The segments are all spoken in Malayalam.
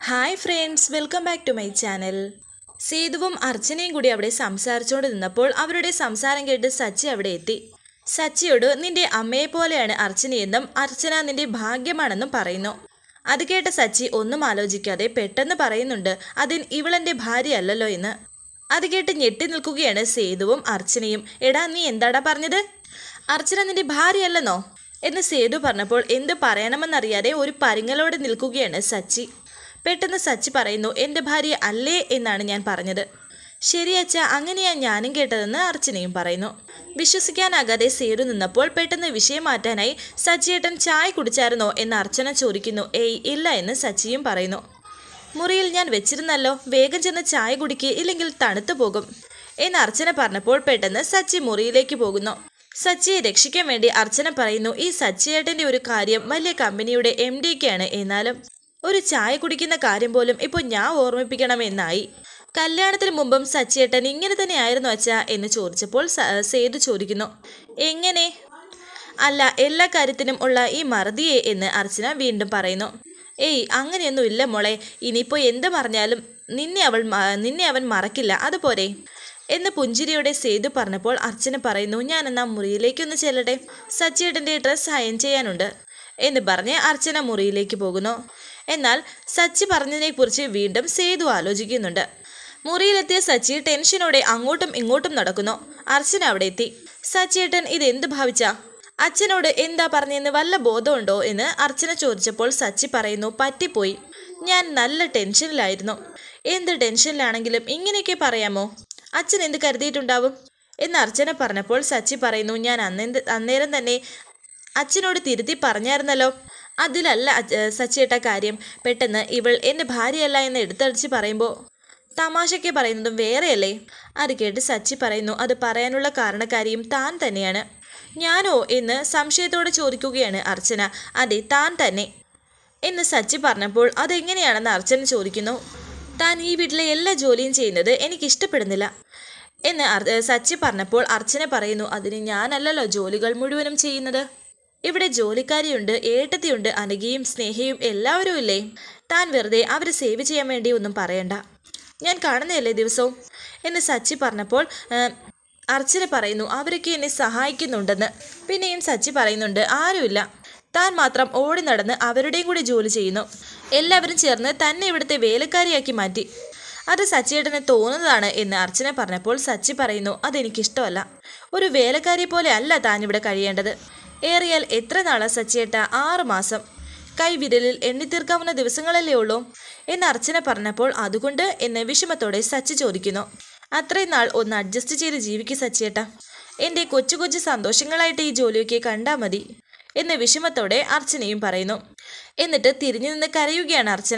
hi friends welcome back to my channel സേതുവും അർച്ചനയും കൂടി അവിടെ സംസാരിച്ചുകൊണ്ട് നിന്നപ്പോൾ അവരുടെ സംസാരം കേട്ട് സച്ചി അവിടെ എത്തി സച്ചിയോട് നിന്റെ അമ്മയെ പോലെയാണ് അർച്ചനയെന്നും അർച്ചന നിന്റെ ഭാഗ്യമാണെന്നും പറയുന്നു അത് കേട്ട സച്ചി ഒന്നും ആലോചിക്കാതെ പെട്ടെന്ന് പറയുന്നുണ്ട് അതിന് ഇവളെന്റെ ഭാര്യയല്ലല്ലോ എന്ന് അത് കേട്ട് ഞെട്ടി നിൽക്കുകയാണ് സേതുവും അർച്ചനയും എടാ നീ എന്താടാ പറഞ്ഞത് അർച്ചന നിന്റെ ഭാര്യയല്ലെന്നോ എന്ന് സേതു പറഞ്ഞപ്പോൾ എന്ത് പറയണമെന്നറിയാതെ ഒരു പരിങ്ങലോടെ നിൽക്കുകയാണ് സച്ചി പെട്ടെന്ന് സച്ചി പറയുന്നു എൻ്റെ ഭാര്യ അല്ലേ എന്നാണ് ഞാൻ പറഞ്ഞത് ശരി അച്ഛ അങ്ങനെയാ ഞാനും കേട്ടതെന്ന് അർച്ചനയും പറയുന്നു വിശ്വസിക്കാനാകാതെ സേതു നിന്നപ്പോൾ പെട്ടെന്ന് വിഷയം മാറ്റാനായി സച്ചിയേട്ടൻ ചായ കുടിച്ചായിരുന്നോ എന്ന് അർച്ചന ചോദിക്കുന്നു ഏയ് ഇല്ല എന്ന് സച്ചിയും പറയുന്നു മുറിയിൽ ഞാൻ വെച്ചിരുന്നല്ലോ വേഗം ചെന്ന് ചായ കുടിക്ക് ഇല്ലെങ്കിൽ തണുത്തു പോകും എന്ന് അർച്ചന പറഞ്ഞപ്പോൾ പെട്ടെന്ന് സച്ചി മുറിയിലേക്ക് പോകുന്നു സച്ചിയെ രക്ഷിക്കാൻ വേണ്ടി അർച്ചന പറയുന്നു ഈ സച്ചിയേട്ടൻ്റെ ഒരു കാര്യം വലിയ കമ്പനിയുടെ എം ഡിക്കാണ് എന്നാലും ഒരു ചായ കുടിക്കുന്ന കാര്യം പോലും ഇപ്പോൾ ഞാൻ ഓർമ്മിപ്പിക്കണമെന്നായി കല്യാണത്തിന് മുമ്പും സച്ചിയേട്ടൻ ഇങ്ങനെ തന്നെ ആയിരുന്നു അച്ഛാ എന്ന് ചോദിച്ചപ്പോൾ സ- സേതു ചോദിക്കുന്നു എങ്ങനെ അല്ല എല്ലാ കാര്യത്തിനും ഉള്ള ഈ മറുതിയെ എന്ന് അർച്ചന വീണ്ടും പറയുന്നു ഏയ് അങ്ങനെയൊന്നും ഇല്ല മോളെ ഇനിയിപ്പോൾ എന്ത് പറഞ്ഞാലും നിന്നെ അവൾ മ- നിന്നെ അവൻ മറക്കില്ല അതുപോരെ എന്ന് പുഞ്ചിരിയോടെ സേതു പറഞ്ഞപ്പോൾ അർച്ചന പറയുന്നു ഞാൻ എന്നാ മുറിയിലേക്കൊന്ന് ചെല്ലട്ടെ സച്ചിയേട്ടൻ്റെ ഡ്രസ്സ് അയൺ ചെയ്യാനുണ്ട് എന്ന് പറഞ്ഞ് അർച്ചന മുറിയിലേക്ക് പോകുന്നു എന്നാൽ സച്ചി പറഞ്ഞതിനെക്കുറിച്ച് വീണ്ടും സേതു ആലോചിക്കുന്നുണ്ട് മുറിയിലെത്തിയ സച്ചി ടെൻഷനോടെ അങ്ങോട്ടും ഇങ്ങോട്ടും നടക്കുന്നു അർച്ചന അവിടെ എത്തി സച്ചിയേട്ടൻ ഇതെന്ത് ഭാവിച്ച അച്ഛനോട് എന്താ പറഞ്ഞെന്ന് വല്ല ബോധമുണ്ടോ എന്ന് അർച്ചന ചോദിച്ചപ്പോൾ സച്ചി പറയുന്നു പറ്റിപ്പോയി ഞാൻ നല്ല ടെൻഷനിലായിരുന്നു എന്ത് ടെൻഷനിലാണെങ്കിലും ഇങ്ങനെയൊക്കെ പറയാമോ അച്ഛൻ എന്ത് കരുതിയിട്ടുണ്ടാവും എന്ന് അർച്ചന പറഞ്ഞപ്പോൾ സച്ചി പറയുന്നു ഞാൻ അന്നേ അന്നേരം തന്നെ അച്ഛനോട് തിരുത്തി പറഞ്ഞായിരുന്നല്ലോ അതിലല്ല അച്ഛ- സച്ചിയേട്ട കാര്യം പെട്ടെന്ന് ഇവൾ എൻ്റെ ഭാര്യയല്ല എന്ന് എടുത്തടിച്ച് പറയുമ്പോൾ തമാശയ്ക്ക് പറയുന്നതും വേറെയല്ലേ അത് കേട്ട് സച്ചി പറയുന്നു അത് പറയാനുള്ള കാരണക്കാരിയും താൻ തന്നെയാണ് ഞാനോ എന്ന് സംശയത്തോടെ ചോദിക്കുകയാണ് അർച്ചന അതെ താൻ തന്നെ എന്ന് സച്ചി പറഞ്ഞപ്പോൾ അതെങ്ങനെയാണെന്ന് അർച്ചന ചോദിക്കുന്നു താൻ ഈ വീട്ടിലെ എല്ലാ ജോലിയും ചെയ്യുന്നത് എനിക്ക് ഇഷ്ടപ്പെടുന്നില്ല എന്ന് അർ- ഏ, സച്ചി പറഞ്ഞപ്പോൾ അർച്ചന പറയുന്നു അതിന് ഞാനല്ലല്ലോ ജോലികൾ മുഴുവനും ചെയ്യുന്നത് ഇവിടെ ജോലിക്കാരിയുണ്ട് ഏട്ടത്തിയുണ്ട് അനഘയും സ്നേഹയും എല്ലാവരും ഇല്ലേ താൻ വെറുതെ അവരെ സേവ് ചെയ്യാൻ വേണ്ടി ഒന്നും പറയണ്ട ഞാൻ കാണുന്നതല്ലേ ദിവസവും എന്ന് സച്ചി പറഞ്ഞപ്പോൾ ഏ, അർച്ചന പറയുന്നു അവരൊക്കെ എന്നെ സഹായിക്കുന്നുണ്ടെന്ന് പിന്നെയും സച്ചി പറയുന്നുണ്ട് ആരുമില്ല താൻ മാത്രം ഓടി നടന്ന് അവരുടെയും കൂടി ജോലി ചെയ്യുന്നു എല്ലാവരും ചേർന്ന് തന്നെ ഇവിടുത്തെ വേലക്കാരിയാക്കി മാറ്റി അത് സച്ചിയേട്ടന് തോന്നുന്നതാണ് എന്ന് അർച്ചന പറഞ്ഞപ്പോൾ സച്ചി പറയുന്നു അതെനിക്കിഷ്ടമല്ല ഒരു വേലക്കാരി പോലെ അല്ല താൻ ഇവിടെ കഴിയേണ്ടത് ഏറിയാൽ എത്ര നാളാ സച്ചിയേട്ട ആറ് മാസം കൈവിരലിൽ എണ്ണിത്തീർക്കാവുന്ന ദിവസങ്ങളല്ലേ ഉള്ളൂ എന്ന് അർച്ചന പറഞ്ഞപ്പോൾ അതുകൊണ്ട് എന്ന് വിഷമത്തോടെ സച്ചി ചോദിക്കുന്നു അത്രയും നാൾ ഒന്ന് അഡ്ജസ്റ്റ് ചെയ്ത് ജീവിക്ക് സച്ചിയേട്ട എൻ്റെ കൊച്ചു കൊച്ചു സന്തോഷങ്ങളായിട്ട് ഈ ജോലിയൊക്കെ കണ്ടാൽ മതി എന്ന് വിഷമത്തോടെ അർച്ചനയും പറയുന്നു എന്നിട്ട് തിരിഞ്ഞു നിന്ന് കരയുകയാണ് അർച്ചന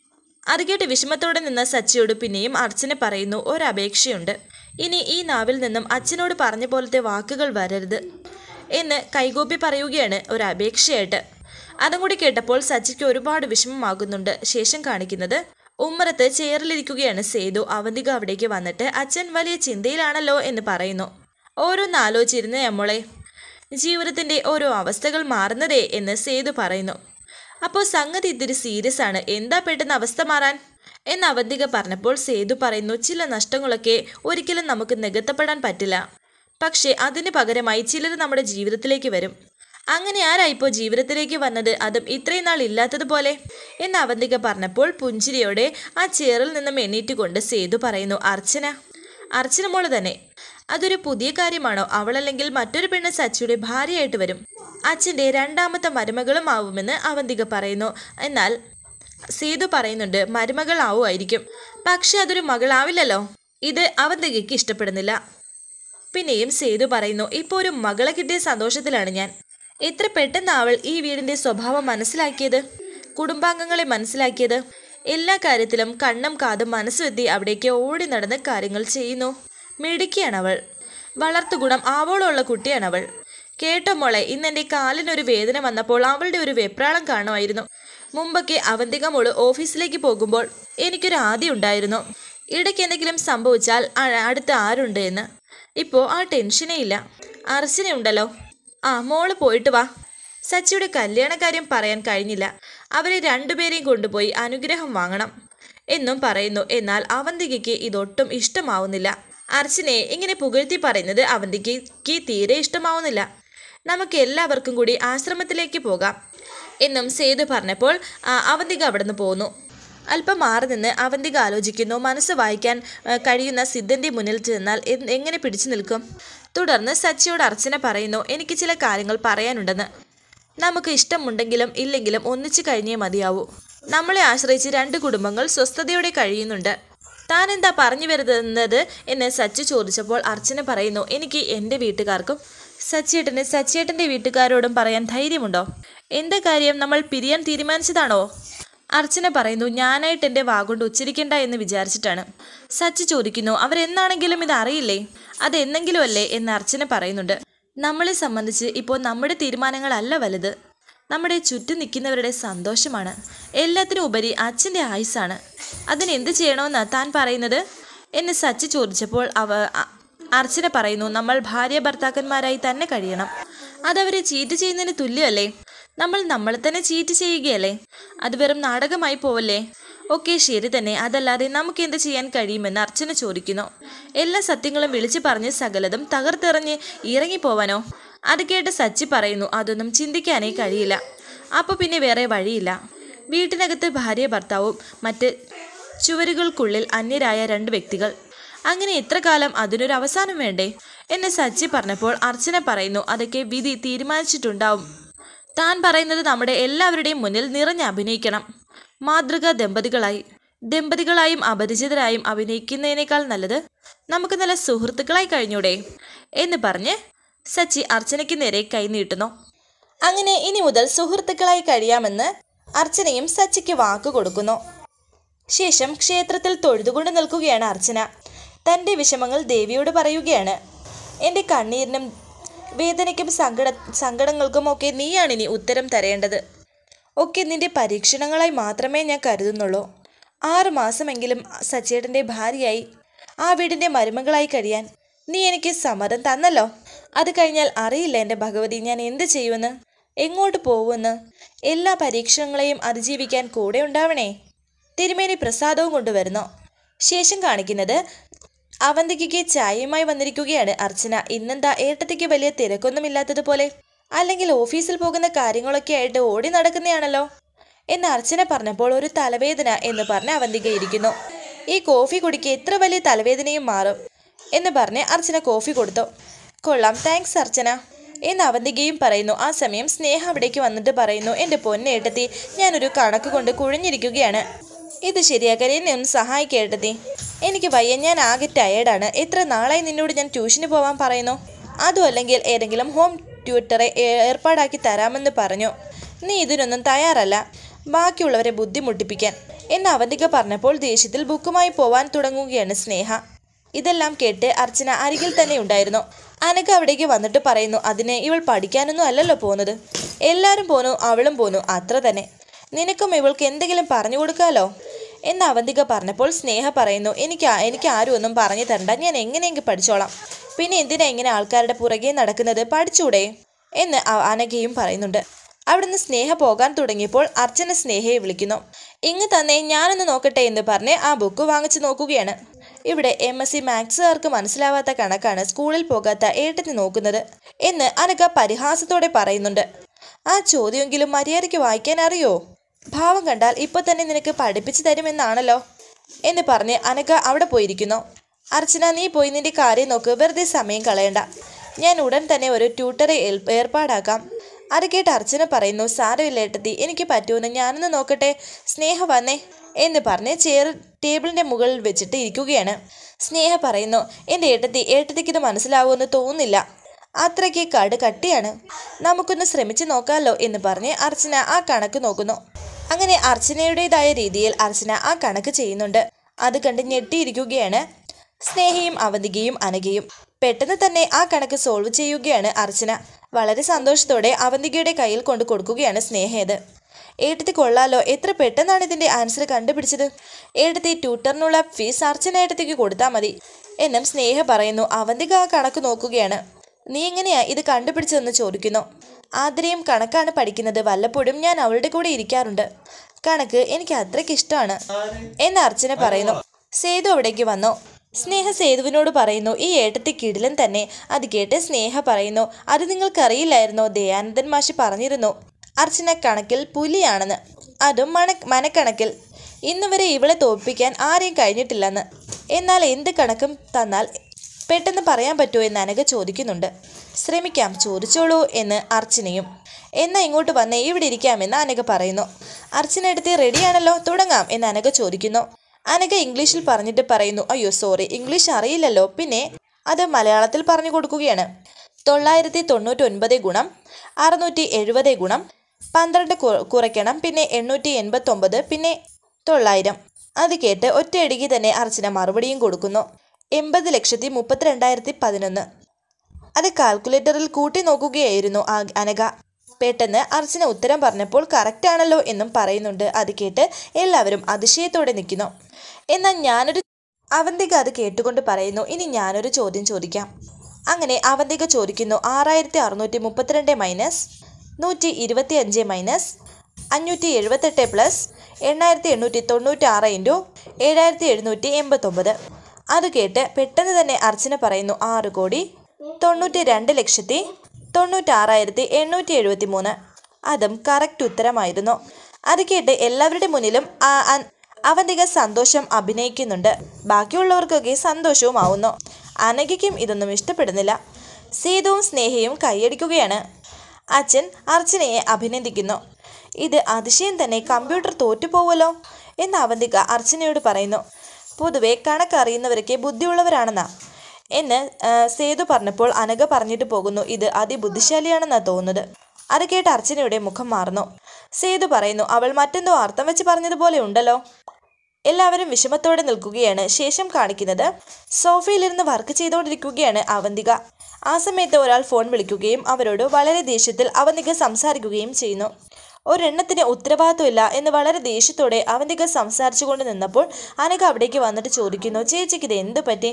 അത് കേട്ട് വിഷമത്തോടെ നിന്ന സച്ചിയോട് പിന്നെയും അർച്ചന പറയുന്നു ഒരപേക്ഷയുണ്ട് ഇനി ഈ നാവിൽ നിന്നും അച്ഛനോട് പറഞ്ഞ പോലത്തെ വാക്കുകൾ വരരുത് എന്ന് കൈകൂപ്പി പറയുകയാണ് ഒരപേക്ഷയായിട്ട് അതും കൂടി കേട്ടപ്പോൾ സച്ചിക്ക് ഒരുപാട് വിഷമമാകുന്നുണ്ട് ശേഷം കാണിക്കുന്നത് ഉമ്മറത്ത് ചെയറിലിരിക്കുകയാണ് സേതു അവന്തിക അവിടേക്ക് വന്നിട്ട് അച്ഛൻ വലിയ ചിന്തയിലാണല്ലോ എന്ന് പറയുന്നു ഓരോന്ന് ആലോചിച്ചിരുന്ന നമ്മളെ ജീവിതത്തിന്റെ ഓരോ അവസ്ഥകൾ മാറുന്നതേ എന്ന് സേതു പറയുന്നു അപ്പോൾ സംഗതി ഇത്തിരി സീരിയസ് ആണ് എന്താ പെട്ടെന്ന് അവസ്ഥ മാറാൻ എന്ന് അവന്തിക പറഞ്ഞപ്പോൾ സേതു പറയുന്നു ചില നഷ്ടങ്ങളൊക്കെ ഒരിക്കലും നമുക്ക് നികത്തപ്പെടാൻ പറ്റില്ല പക്ഷേ അതിന് പകരമായി ചിലർ നമ്മുടെ ജീവിതത്തിലേക്ക് വരും അങ്ങനെ ആരാ ഇപ്പോൾ ജീവിതത്തിലേക്ക് വന്നത് അതും ഇത്രയും നാൾ ഇല്ലാത്തതുപോലെ എന്ന് അവന്തിക പറഞ്ഞപ്പോൾ പുഞ്ചിരിയോടെ ആ ചെയറിൽ നിന്നും എണ്ണീറ്റുകൊണ്ട് സേതു പറയുന്നു അർച്ചന അർച്ചന മോള് തന്നെ അതൊരു പുതിയ കാര്യമാണോ അവളല്ലെങ്കിൽ മറ്റൊരു പെണ്ണ് സച്ചിയുടെ ഭാര്യയായിട്ട് വരും അച്ഛൻ്റെ രണ്ടാമത്തെ മരുമകളും ആവുമെന്ന് അവന്തിക പറയുന്നു എന്നാൽ സേതു പറയുന്നുണ്ട് മരുമകൾ ആവുമായിരിക്കും പക്ഷെ അതൊരു മകളാവില്ലല്ലോ ഇത് അവന്തികയ്ക്ക് ഇഷ്ടപ്പെടുന്നില്ല പിന്നെയും സേതു പറയുന്നു ഇപ്പോൾ ഒരു മകളെ കിട്ടിയ സന്തോഷത്തിലാണ് ഞാൻ എത്ര പെട്ടെന്ന് അവൾ ഈ വീടിന്റെ സ്വഭാവം മനസ്സിലാക്കിയത് കുടുംബാംഗങ്ങളെ മനസ്സിലാക്കിയത് എല്ലാ കാര്യത്തിലും കണ്ണും കാതും മനസ്സുവെത്തി അവിടേക്ക് ഓടി നടന്ന് കാര്യങ്ങൾ ചെയ്യുന്നു മിടുക്കിയാണ് അവൾ വളർത്തുഗുണം ആവോളമുള്ള കുട്ടിയാണ് അവൾ കേട്ടോ മോളെ ഇന്ന് എൻ്റെ കാലിനൊരു വേദന വന്നപ്പോൾ അവളുടെ ഒരു വെപ്രാളം കാണുമായിരുന്നു മുമ്പൊക്കെ അവന്തിക മോള് ഓഫീസിലേക്ക് പോകുമ്പോൾ എനിക്കൊരു ആദ്യം ഉണ്ടായിരുന്നു ഇടയ്ക്ക് എന്തെങ്കിലും സംഭവിച്ചാൽ അ- അടുത്ത് ആരുണ്ട് എന്ന് ഇപ്പോൾ ആ ടെൻഷനേ ഇല്ല അർച്ചന ഉണ്ടല്ലോ ആ മോള് പോയിട്ട് വാ സച്ചിയുടെ കല്യാണ കാര്യം പറയാൻ കഴിഞ്ഞില്ല അവരെ രണ്ടുപേരെയും കൊണ്ടുപോയി അനുഗ്രഹം വാങ്ങണം എന്നും പറയുന്നു എന്നാൽ അവന്തികയ്ക്ക് ഇതൊട്ടും ഇഷ്ടമാവുന്നില്ല അർച്ചനയെ ഇങ്ങനെ പുകഴ്ത്തി പറയുന്നത് അവന്തികയ്ക്ക് തീരെ ഇഷ്ടമാവുന്നില്ല നമുക്ക് എല്ലാവർക്കും കൂടി ആശ്രമത്തിലേക്ക് പോകാം എന്നും സേതു പറഞ്ഞപ്പോൾ ആ, അവന്തിക അവിടെ നിന്ന് പോന്നു അല്പം മാറി നിന്ന് അവന്തിക ആലോചിക്കുന്നു മനസ്സ് വായിക്കാൻ ആ, കഴിയുന്ന സിദ്ധന്റെ മുന്നിൽ ചെന്നാൽ എ- എങ്ങനെ പിടിച്ചു നിൽക്കും തുടർന്ന് സച്ചിയോട് അർച്ചന പറയുന്നു എനിക്ക് ചില കാര്യങ്ങൾ പറയാനുണ്ടെന്ന് നമുക്ക് ഇഷ്ടമുണ്ടെങ്കിലും ഇല്ലെങ്കിലും ഒന്നിച്ചു കഴിഞ്ഞേ മതിയാവൂ നമ്മളെ ആശ്രയിച്ച് രണ്ട് കുടുംബങ്ങൾ സ്വസ്ഥതയോടെ കഴിയുന്നുണ്ട് താൻ എന്താ പറഞ്ഞു വരുന്നത് എന്ന് സച്ചി ചോദിച്ചപ്പോൾ അർച്ചന പറയുന്നു എനിക്ക് എൻ്റെ വീട്ടുകാർക്കും സച്ചിയേട്ടന് സച്ചിയേട്ടൻ്റെ വീട്ടുകാരോടും പറയാൻ ധൈര്യമുണ്ടോ എന്താ കാര്യം നമ്മൾ പിരിയാൻ തീരുമാനിച്ചതാണോ അർച്ചന പറയുന്നു ഞാനായിട്ട് എൻ്റെ വാഗൊണ്ട് ഉച്ചരിക്കണ്ട എന്ന് വിചാരിച്ചിട്ടാണ് സച്ചി ചോദിക്കുന്നു അവരെന്നാണെങ്കിലും ഇത് അറിയില്ലേ അത് എന്നെങ്കിലും അല്ലേ എന്ന് അർച്ചന പറയുന്നുണ്ട് നമ്മളെ സംബന്ധിച്ച് ഇപ്പോൾ നമ്മുടെ തീരുമാനങ്ങളല്ല വലുത് നമ്മുടെ ചുറ്റും നിൽക്കുന്നവരുടെ സന്തോഷമാണ് എല്ലാത്തിനും ഉപരി അച്ഛൻ്റെ ആയുസ്സാണ് അതിന് എന്ത് ചെയ്യണമെന്നാ താൻ പറയുന്നത് എന്ന് സച്ചി ചോദിച്ചപ്പോൾ അവ അ- അർച്ചന പറയുന്നു നമ്മൾ ഭാര്യ ഭർത്താക്കന്മാരായി തന്നെ കഴിയണം അതവരെ ചീറ്റ് ചെയ്യുന്നതിന് തുല്യമല്ലേ നമ്മൾ നമ്മളെ തന്നെ ചീറ്റ് ചെയ്യുകയല്ലേ അത് വെറും നാടകമായി പോവല്ലേ ഓക്കെ ശരി തന്നെ അതല്ലാതെ നമുക്ക് എന്ത് ചെയ്യാൻ കഴിയുമെന്ന് അർച്ചന ചോദിക്കുന്നു എല്ലാ സത്യങ്ങളും വിളിച്ചു പറഞ്ഞ് സകലതും തകർത്തെറിഞ്ഞ് ഇറങ്ങിപ്പോവാനോ അത് കേട്ട് സച്ചി പറയുന്നു അതൊന്നും ചിന്തിക്കാനേ കഴിയില്ല അപ്പോൾ പിന്നെ വേറെ വഴിയില്ല വീട്ടിനകത്ത് ഭാര്യ ഭർത്താവും മറ്റ് ചുവരുകൾക്കുള്ളിൽ അന്യരായ രണ്ട് വ്യക്തികൾ അങ്ങനെ എത്ര കാലം അതിനൊരു അവസാനം വേണ്ടേ എന്ന് സച്ചി പറഞ്ഞപ്പോൾ അർച്ചന പറയുന്നു അതൊക്കെ വിധി തീരുമാനിച്ചിട്ടുണ്ടാവും താൻ പറയുന്നത് നമ്മുടെ എല്ലാവരുടെയും മുന്നിൽ നിറഞ്ഞ് അഭിനയിക്കണം മാതൃക ദമ്പതികളായി ദമ്പതികളായും അപരിചിതരായും അഭിനയിക്കുന്നതിനേക്കാൾ നല്ലത് നമുക്ക് നല്ല സുഹൃത്തുക്കളായി കഴിഞ്ഞൂടെ എന്ന് പറഞ്ഞ് സച്ചി അർച്ചനയ്ക്ക് നേരെ കൈനീട്ടുന്നു അങ്ങനെ ഇനി മുതൽ സുഹൃത്തുക്കളായി കഴിയാമെന്ന് അർച്ചനയും സച്ചിക്ക് വാക്കു കൊടുക്കുന്നു ശേഷം ക്ഷേത്രത്തിൽ തൊഴുതുകൊണ്ട് നിൽക്കുകയാണ് അർച്ചന തൻ്റെ വിഷമങ്ങൾ ദേവിയോട് പറയുകയാണ് എൻ്റെ കണ്ണീരിനും വേദനയ്ക്കും സങ്കട സങ്കടങ്ങൾക്കും ഒക്കെ നീയാണ് ഇനി ഉത്തരം തരേണ്ടത് ഒക്കെ നിന്റെ പരീക്ഷണങ്ങളായി മാത്രമേ ഞാൻ കരുതുന്നുള്ളൂ ആറ് മാസമെങ്കിലും സച്ചേട്ടൻ്റെ ഭാര്യയായി ആ വീടിൻ്റെ മരുമകളായി കഴിയാൻ നീ എനിക്ക് സമ്മതം തന്നല്ലോ അത് കഴിഞ്ഞാൽ അറിയില്ല എൻ്റെ ഭഗവതി ഞാൻ എന്ത് ചെയ്യുമെന്ന് എങ്ങോട്ട് പോകുമെന്ന് എല്ലാ പരീക്ഷണങ്ങളെയും അതിജീവിക്കാൻ കൂടെ ഉണ്ടാവണേ തിരുമേനി പ്രസാദവും കൊണ്ടുവരുന്നു ശേഷം കാണിക്കുന്നത് അവന്തികയ്ക്ക് ചായയുമായി വന്നിരിക്കുകയാണ് അർച്ചന ഇന്നെന്താ ഏട്ടത്തിക്ക് വലിയ തിരക്കൊന്നുമില്ലാത്തതുപോലെ അല്ലെങ്കിൽ ഓഫീസിൽ പോകുന്ന കാര്യങ്ങളൊക്കെ ആയിട്ട് ഓടി നടക്കുന്നതാണല്ലോ എന്ന് അർച്ചന പറഞ്ഞപ്പോൾ ഒരു തലവേദന എന്ന് പറഞ്ഞ് അവന്തിക ഇരിക്കുന്നു ഈ കോഫി കുടിക്ക് എത്ര വലിയ തലവേദനയും മാറും എന്ന് പറഞ്ഞ് അർച്ചന കോഫി കൊടുത്തു കൊള്ളാം താങ്ക്സ് അർച്ചന എന്ന് അവന്തികയും പറയുന്നു ആ സമയം സ്നേഹ അവിടേക്ക് വന്നിട്ട് പറയുന്നു എൻ്റെ പൊന്നേട്ടത്തി ഞാനൊരു കണക്ക് കൊണ്ട് കുഴഞ്ഞിരിക്കുകയാണ് ഇത് ശരിയാക്കാൻ എന്നെ ഒന്ന് സഹായിക്കേട്ടത്തി എനിക്ക് വയ്യ ഞാൻ ആകെ ടയേർഡാണ് എത്ര നാളായി നിന്നോട് ഞാൻ ട്യൂഷന് പോവാൻ പറയുന്നു അതും അല്ലെങ്കിൽ ഏതെങ്കിലും ഹോം ട്യൂട്ടറെ ഏ- ഏർപ്പാടാക്കി തരാമെന്ന് പറഞ്ഞു നീ ഇതിനൊന്നും തയ്യാറല്ല ബാക്കിയുള്ളവരെ ബുദ്ധിമുട്ടിപ്പിക്കാൻ എന്ന് അവന്തിക പറഞ്ഞപ്പോൾ ദേഷ്യത്തിൽ ബുക്കുമായി പോവാൻ തുടങ്ങുകയാണ് സ്നേഹ ഇതെല്ലാം കേട്ട് അർച്ചന അരികിൽ തന്നെ ഉണ്ടായിരുന്നു അനക അവിടേക്ക് വന്നിട്ട് പറയുന്നു അതിന് ഇവൾ പഠിക്കാനൊന്നും അല്ലല്ലോ പോകുന്നത് എല്ലാവരും പോന്നു അവളും പോന്നു അത്ര തന്നെ നിനക്കും ഇവൾക്ക് എന്തെങ്കിലും പറഞ്ഞു കൊടുക്കാലോ എന്ന് അവന്തിക പറഞ്ഞപ്പോൾ സ്നേഹ പറയുന്നു എനിക്ക് ആ- എനിക്ക് ആരും ഒന്നും പറഞ്ഞു തരണ്ട ഞാൻ എങ്ങനെയെങ്കിലും പഠിച്ചോളാം പിന്നെ എന്തിനാ ഇങ്ങനെ ആൾക്കാരുടെ പുറകെ നടക്കുന്നത് പഠിച്ചൂടെ എന്ന് അ- അനഘയും പറയുന്നുണ്ട് അവിടുന്ന് സ്നേഹ പോകാൻ തുടങ്ങിയപ്പോൾ അർച്ചന സ്നേഹയെ വിളിക്കുന്നു ഇങ്ങ് തന്നെ ഞാനൊന്ന് നോക്കട്ടെ എന്ന് പറഞ്ഞ് ആ ബുക്ക് വാങ്ങിച്ചു നോക്കുകയാണ് ഇവിടെ എം എസ് സി മാത്സുകാർക്ക് മനസ്സിലാവാത്ത കണക്കാണ് സ്കൂളിൽ പോകാത്ത ഏട്ടത്തി നോക്കുന്നത് എന്ന് അനഘ പരിഹാസത്തോടെ പറയുന്നുണ്ട് ആ ചോദ്യമെങ്കിലും മര്യാദയ്ക്ക് വായിക്കാൻ അറിയോ ഭാവം കണ്ടാൽ ഇപ്പൊ തന്നെ നിനക്ക് പഠിപ്പിച്ചു തരുമെന്നാണല്ലോ എന്ന് പറഞ്ഞ് അനഘ അവിടെ പോയിരിക്കുന്നു അർച്ചന നീ പോയി നിന്റെ കാര്യം നോക്ക് വെറുതെ സമയം കളയണ്ട ഞാൻ ഉടൻ തന്നെ ഒരു ട്യൂട്ടറെ ഏൽ- ഏർപ്പാടാക്കാം അത് കേട്ട് അർച്ചന പറയുന്നു സാരമില്ല ഏട്ടത്തി എനിക്ക് പറ്റുമെന്ന് ഞാനൊന്ന് നോക്കട്ടെ സ്നേഹ വന്നേ എന്ന് പറഞ്ഞ് ചെയർ ടേബിളിന്റെ മുകളിൽ വെച്ചിട്ട് ഇരിക്കുകയാണ് സ്നേഹ പറയുന്നു എൻ്റെ ഏട്ടത്തി ഏട്ടത്തിക്ക് ഇത് മനസ്സിലാവുമെന്ന് തോന്നുന്നില്ല അത്രയ്ക്ക് കട് കട്ടിയാണ് നമുക്കൊന്ന് ശ്രമിച്ചു നോക്കാമല്ലോ എന്ന് പറഞ്ഞ് അർച്ചന ആ കണക്ക് നോക്കുന്നു അങ്ങനെ അർച്ചനയുടേതായ രീതിയിൽ അർച്ചന ആ കണക്ക് ചെയ്യുന്നുണ്ട് അത് കണ്ട് ഞെട്ടിയിരിക്കുകയാണ് സ്നേഹയും അവന്തികയും അനഘയും പെട്ടെന്ന് തന്നെ ആ കണക്ക് സോൾവ് ചെയ്യുകയാണ് അർച്ചന വളരെ സന്തോഷത്തോടെ അവന്തികയുടെ കയ്യിൽ കൊണ്ട് കൊടുക്കുകയാണ് സ്നേഹയത് ഏട്ടത്തി കൊള്ളാലോ എത്ര പെട്ടെന്നാണ് ഇതിന്റെ ആൻസർ കണ്ടുപിടിച്ചത് ഏട്ടത്തി ട്യൂട്ടറിനുള്ള ഫീസ് അർച്ചന ഏട്ടത്തിക്ക് കൊടുത്താൽ മതി എന്നും സ്നേഹ പറയുന്നു അവന്തിക ആ കണക്ക് നോക്കുകയാണ് നീ എങ്ങനെയാ ഇത് കണ്ടുപിടിച്ചതെന്ന് ചോദിക്കുന്നു ആതിരയും കണക്കാണ് പഠിക്കുന്നത് വല്ലപ്പോഴും ഞാൻ അവളുടെ കൂടെ ഇരിക്കാറുണ്ട് കണക്ക് എനിക്ക് അത്രയ്ക്ക് ഇഷ്ടമാണ് എന്ന് അർച്ചന പറയുന്നു സേതു അവിടേക്ക് വന്നു സ്നേഹ സേതുവിനോട് പറയുന്നു ഈ ഏട്ടത്തി കിടിലൻ തന്നെ അത് കേട്ട് സ്നേഹ പറയുന്നു അത് നിങ്ങൾക്കറിയില്ലായിരുന്നോ ദയാനന്ദൻ മാഷി പറഞ്ഞിരുന്നു അർച്ചന കണക്കിൽ പുലിയാണെന്ന് അതും മണ മനക്കണക്കിൽ ഇന്നുവരെ ഇവളെ തോൽപ്പിക്കാൻ ആരെയും കഴിഞ്ഞിട്ടില്ലെന്ന് എന്നാൽ എന്ത് കണക്കും തന്നാൽ പെട്ടെന്ന് പറയാൻ പറ്റുമോ എന്ന് അനഘ ചോദിക്കുന്നുണ്ട് ശ്രമിക്കാം ചോദിച്ചോളൂ എന്ന് അർച്ചനയും എന്നാ ഇങ്ങോട്ട് വന്നേ ഇവിടെ ഇരിക്കാമെന്ന് അനഘ പറയുന്നു അർച്ചന എടുത്ത് റെഡിയാണല്ലോ തുടങ്ങാം എന്ന് അനഘ ചോദിക്കുന്നു അനഘ ഇംഗ്ലീഷിൽ പറഞ്ഞിട്ട് പറയുന്നു അയ്യോ സോറി ഇംഗ്ലീഷ് അറിയില്ലല്ലോ പിന്നെ അത് മലയാളത്തിൽ പറഞ്ഞു കൊടുക്കുകയാണ് തൊള്ളായിരത്തി തൊണ്ണൂറ്റി ഒൻപത് ഗുണം അറുന്നൂറ്റി എഴുപത് ഗുണം പന്ത്രണ്ട് കു- കുറയ്ക്കണം പിന്നെ എണ്ണൂറ്റി എൺപത്തൊമ്പത് പിന്നെ തൊള്ളായിരം അത് കേട്ട് ഒറ്റയടിക്ക് തന്നെ അർച്ചന മറുപടിയും കൊടുക്കുന്നു എൺപത് ലക്ഷത്തി മുപ്പത്തിരണ്ടായിരത്തി പതിനൊന്ന് അത് കാൽക്കുലേറ്ററിൽ കൂട്ടി നോക്കുകയായിരുന്നു ആ അനഘ പെട്ടെന്ന് അർച്ചന ഉത്തരം പറഞ്ഞപ്പോൾ കറക്റ്റ് ആണല്ലോ എന്നും പറയുന്നുണ്ട് അത് കേട്ട് എല്ലാവരും അതിശയത്തോടെ നിൽക്കുന്നു എന്നാൽ ഞാനൊരു അവന്തിക അത് കേട്ടുകൊണ്ട് പറയുന്നു ഇനി ഞാനൊരു ചോദ്യം ചോദിക്കാം അങ്ങനെ അവന്തിക ചോദിക്കുന്നു ആറായിരത്തി അറുന്നൂറ്റി മുപ്പത്തിരണ്ട് മൈനസ് നൂറ്റി ഇരുപത്തി അഞ്ച് മൈനസ് അഞ്ഞൂറ്റി എഴുപത്തെട്ട് പ്ലസ് എണ്ണായിരത്തി എണ്ണൂറ്റി തൊണ്ണൂറ്റി ആറ് ഇൻറ്റു ഏഴായിരത്തി എഴുന്നൂറ്റി എൺപത്തൊമ്പത് അത് കേട്ട് പെട്ടെന്ന് തന്നെ അർച്ചന പറയുന്നു ആറ് കോടി തൊണ്ണൂറ്റി രണ്ട് ലക്ഷത്തി തൊണ്ണൂറ്റാറായിരത്തി എണ്ണൂറ്റി എഴുപത്തി മൂന്ന് അതും കറക്റ്റ് ഉത്തരമായിരുന്നു അത് കേട്ട് എല്ലാവരുടെ മുന്നിലും ആ- അൻ- അവന്തിക സന്തോഷം അഭിനയിക്കുന്നുണ്ട് ബാക്കിയുള്ളവർക്കൊക്കെ സന്തോഷവും ആവുന്നു അനഘയ്ക്കും ഇതൊന്നും ഇഷ്ടപ്പെടുന്നില്ല സീതവും സ്നേഹയും കൈയടിക്കുകയാണ് അച്ഛൻ അർച്ചനയെ അഭിനന്ദിക്കുന്നു ഇത് അതിശയം തന്നെ കമ്പ്യൂട്ടർ തോറ്റുപോവല്ലോ എന്ന് അവന്തിക അർച്ചനയോട് പറയുന്നു പൊതുവെ കണക്കറിയുന്നവരൊക്കെ ബുദ്ധിയുള്ളവരാണെന്നാ എന്ന് ആ, സേതു പറഞ്ഞപ്പോൾ അനഘ പറഞ്ഞിട്ട് പോകുന്നു ഇത് അതിബുദ്ധിശാലിയാണെന്നാ തോന്നുന്നത് അത് കേട്ട് അർച്ചനയുടെ മുഖം മാറുന്നു സേതു പറയുന്നു അവൾ മറ്റെന്തോ അർത്ഥം വെച്ച് പറഞ്ഞതുപോലെ ഉണ്ടല്ലോ എല്ലാവരും വിഷമത്തോടെ നിൽക്കുകയാണ് ശേഷം കാണിക്കുന്നത് സോഫയിലിരുന്ന് വർക്ക് ചെയ്തുകൊണ്ടിരിക്കുകയാണ് അവന്തിക ആ സമയത്ത് ഒരാൾ ഫോൺ വിളിക്കുകയും അവരോട് വളരെ ദേഷ്യത്തിൽ അവന്തിക സംസാരിക്കുകയും ചെയ്യുന്നു ഒരെണ്ണത്തിന് ഉത്തരവാദിത്വമില്ല എന്ന് വളരെ ദേഷ്യത്തോടെ അവന്തിക സംസാരിച്ചുകൊണ്ട് നിന്നപ്പോൾ അനഘ അവിടേക്ക് വന്നിട്ട് ചോദിക്കുന്നു ചേച്ചിക്ക് ഇത് എന്ത് പറ്റി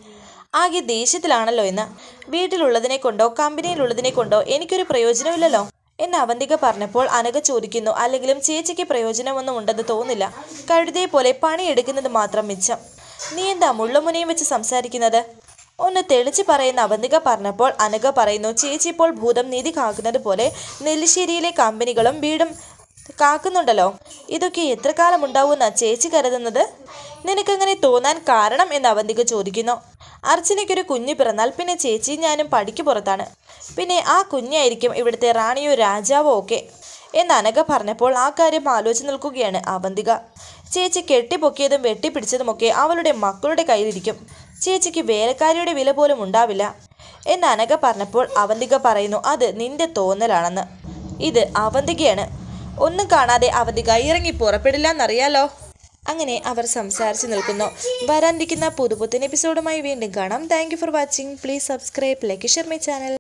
ആകെ ദേഷ്യത്തിലാണല്ലോ എന്ന് വീട്ടിലുള്ളതിനെ കൊണ്ടോ കമ്പനിയിലുള്ളതിനെ കൊണ്ടോ എനിക്കൊരു പ്രയോജനമില്ലല്ലോ എന്ന് അവന്തിക പറഞ്ഞപ്പോൾ അനഘ ചോദിക്കുന്നു അല്ലെങ്കിലും ചേച്ചിക്ക് പ്രയോജനമൊന്നും ഉണ്ടെന്ന് തോന്നില്ല കഴുതയെ പോലെ പണിയെടുക്കുന്നത് മാത്രം മിച്ചം നീ എന്താ മുള്ളുമുനയും വെച്ച് സംസാരിക്കുന്നത് ഒന്ന് തെളിച്ച് പറയുന്ന അവന്തിക പറഞ്ഞപ്പോൾ അനഘ പറയുന്നു ചേച്ചി ഇപ്പോൾ ഭൂതം നീതി കാക്കുന്നത് പോലെ നെല്ലിശ്ശേരിയിലെ കമ്പനികളും വീടും കാക്കുന്നുണ്ടല്ലോ ഇതൊക്കെ എത്ര കാലം ഉണ്ടാവുമെന്നാ ചേച്ചി കരുതുന്നത് നിനക്കങ്ങനെ തോന്നാൻ കാരണം എന്ന് അവന്തിക ചോദിക്കുന്നു അർച്ചനയ്ക്കൊരു കുഞ്ഞ് പിറന്നാൽ പിന്നെ ചേച്ചി ഞാനും പടിക്ക് പുറത്താണ് പിന്നെ ആ കുഞ്ഞായിരിക്കും ഇവിടുത്തെ റാണിയോ രാജാവോ ഒക്കെ എന്ന് അനഘ പറഞ്ഞപ്പോൾ ആ കാര്യം ആലോചിച്ച് നിൽക്കുകയാണ് അവന്തിക ചേച്ചി കെട്ടിപ്പൊക്കിയതും വെട്ടിപ്പിടിച്ചതുമൊക്കെ അവളുടെ മക്കളുടെ കയ്യിലിരിക്കും ചേച്ചിക്ക് വേലക്കാരിയുടെ വില പോലും ഉണ്ടാവില്ല എന്ന് അനഘ പറഞ്ഞപ്പോൾ അവന്തിക പറയുന്നു അത് നിന്റെ തോന്നലാണെന്ന് ഇത് അവന്തികയാണ് ഒന്നും കാണാതെ അവന്തിക ഇറങ്ങി പുറപ്പെടില്ല എന്നറിയാലോ അങ്ങനെ അവർ സംസാരിച്ച് നിൽക്കുന്നു വരാനിരിക്കുന്ന പുതുപുത്തൻ എപ്പിസോഡുമായി വീണ്ടും കാണാം thank you for watching please subscribe like share my channel